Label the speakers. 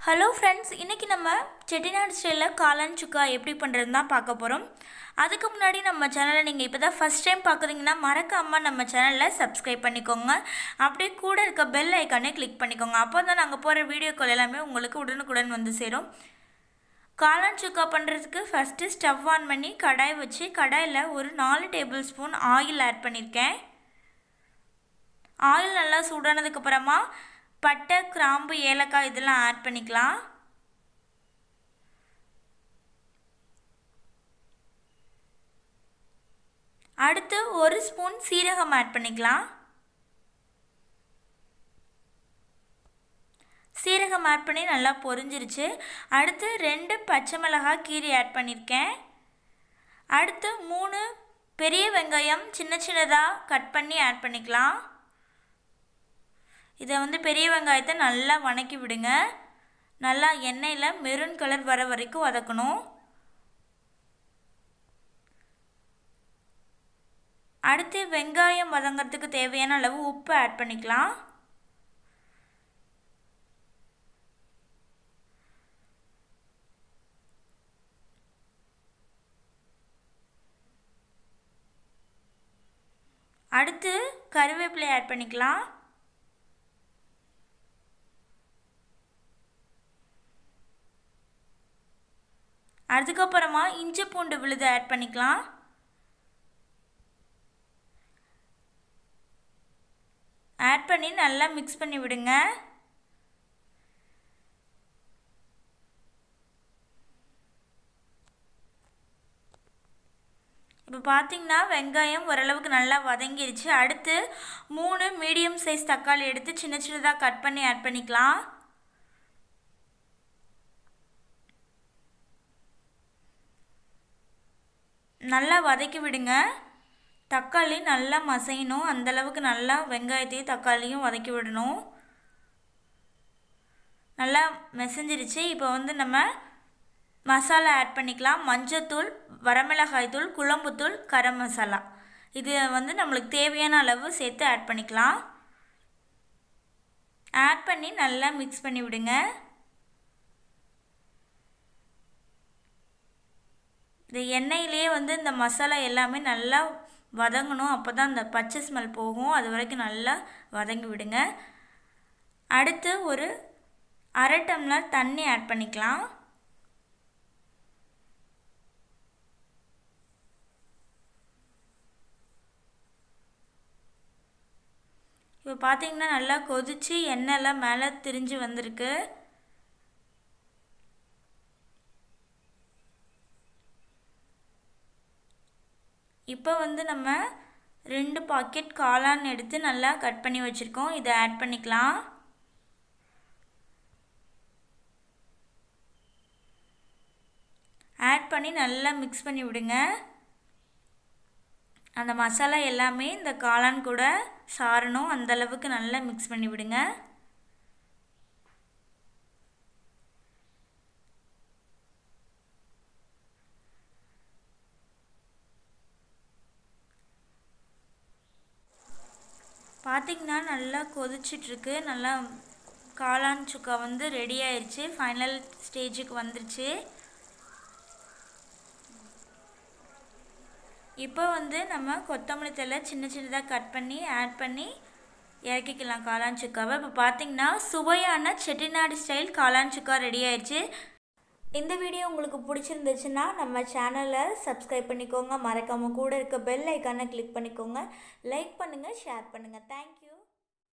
Speaker 1: hello friends இன்றைக்கி நம்ம செட்டிநாடு ஸ்டைலில் காளான் சுக்கா எப்படி பண்ணுறதுன்னு தான் பார்க்க போகிறோம் அதுக்கு முன்னாடி நம்ம சேனலை நீங்கள் இப்போ தான் ஃபஸ்ட் டைம் பார்க்குறீங்கன்னா மறக்காமல் நம்ம சேனலில் சப்ஸ்கிரைப் பண்ணிக்கோங்க அப்படியே கூட இருக்க பெல் ஐக்கானே கிளிக் பண்ணிக்கோங்க அப்போ தான் நாங்கள் போகிற வீடியோக்கள் எல்லாமே உங்களுக்கு உடனுக்குடன் வந்து சேரும் காளான் சுக்கா பண்ணுறதுக்கு ஃபஸ்ட்டு ஸ்டவ் ஆன் பண்ணி கடாய் வச்சு கடாயில் ஒரு நாலு டேபிள் ஸ்பூன் ஆயில் ஆட் பண்ணியிருக்கேன் ஆயில் நல்லா சூடானதுக்கப்புறமா பட்டை கிராம்பு ஏலக்காய் இதெல்லாம் ஆட் பண்ணிக்கலாம் அடுத்து ஒரு ஸ்பூன் சீரகம் ஆட் பண்ணிக்கலாம் சீரகம் ஆட் பண்ணி நல்லா பொரிஞ்சிருச்சு அடுத்து ரெண்டு பச்சை மிளகாய் கீரி ஆட் பண்ணியிருக்கேன் அடுத்து மூணு பெரிய வெங்காயம் சின்ன சின்னதாக கட் பண்ணி ஆட் பண்ணிக்கலாம் இதை வந்து பெரிய வெங்காயத்தை நல்லா வணக்கி விடுங்க நல்லா எண்ணெயில் மெரூன் கலர் வர வரைக்கும் வதக்கணும் அடுத்து வெங்காயம் வதங்கிறதுக்கு தேவையான அளவு உப்பு ஆட் பண்ணிக்கலாம் அடுத்து கருவேப்பிலை ஆட் பண்ணிக்கலாம் அதுக்கப்புறமா இஞ்சி பூண்டு விழுது ஆட் பண்ணிக்கலாம் ஆட் பண்ணி நல்லா மிக்ஸ் பண்ணி விடுங்க இப்போ பார்த்தீங்கன்னா வெங்காயம் ஓரளவுக்கு நல்லா வதங்கிருச்சு அடுத்து மூணு மீடியம் சைஸ் தக்காளி எடுத்து சின்ன சின்னதாக கட் பண்ணி ஆட் பண்ணிக்கலாம் நல்லா வதக்கி விடுங்க தக்காளி நல்லா மசையணும் அந்தளவுக்கு நல்லா வெங்காயத்தையும் தக்காளியும் வதக்கி விடணும் நல்லா மெசஞ்சிருச்சு இப்போ வந்து நம்ம மசாலா ஆட் பண்ணிக்கலாம் மஞ்சத்தூள் வரமிளகாய் தூள் குழம்புத்தூள் கரம் மசாலா இது வந்து நம்மளுக்கு தேவையான அளவு சேர்த்து ஆட் பண்ணிக்கலாம் ஆட் பண்ணி நல்லா மிக்ஸ் பண்ணி விடுங்க இந்த எண்ணெயிலே வந்து இந்த மசாலா எல்லாமே நல்லா வதங்கணும் அப்போ தான் அந்த பச்சை ஸ்மெல் போகும் அது வரைக்கும் நல்லா வதங்கி விடுங்க அடுத்து ஒரு அரை டம்ளர் தண்ணி ஆட் பண்ணிக்கலாம் இப்போ பார்த்தீங்கன்னா நல்லா கொதித்து எண்ணெய்லாம் மேலே திரிஞ்சு வந்திருக்கு இப்போ வந்து நம்ம ரெண்டு பாக்கெட் காளான் எடுத்து நல்லா கட் பண்ணி வச்சுருக்கோம் இதை ஆட் பண்ணிக்கலாம் ஆட் பண்ணி நல்லா மிக்ஸ் பண்ணி விடுங்க அந்த மசாலா எல்லாமே இந்த காளான் கூட சாரணும் அந்தளவுக்கு நல்லா மிக்ஸ் பண்ணி விடுங்க பார்த்திங்கன்னா நல்லா கொதிச்சிட்ருக்கு நல்லா காளான் சுக்கா வந்து ரெடி ஆயிடுச்சு ஃபைனல் ஸ்டேஜுக்கு வந்துருச்சு இப்போ வந்து நம்ம கொத்தமல்லி தலை சின்ன சின்னதாக கட் பண்ணி ஆட் பண்ணி இறக்கிக்கலாம் காளான் சுக்காவை இப்போ பார்த்திங்கன்னா சுவையான செட்டிநாடு ஸ்டைல் காளான் சுக்கா ரெடி ஆயிடுச்சு இந்த வீடியோ உங்களுக்கு பிடிச்சிருந்துச்சுன்னா நம்ம சேனலை சப்ஸ்கிரைப் பண்ணிக்கோங்க மறக்காமல் கூட இருக்க பெல் ஐக்கானை கிளிக் பண்ணிக்கோங்க லைக் பண்ணுங்கள் ஷேர் பண்ணுங்கள் தேங்க்யூ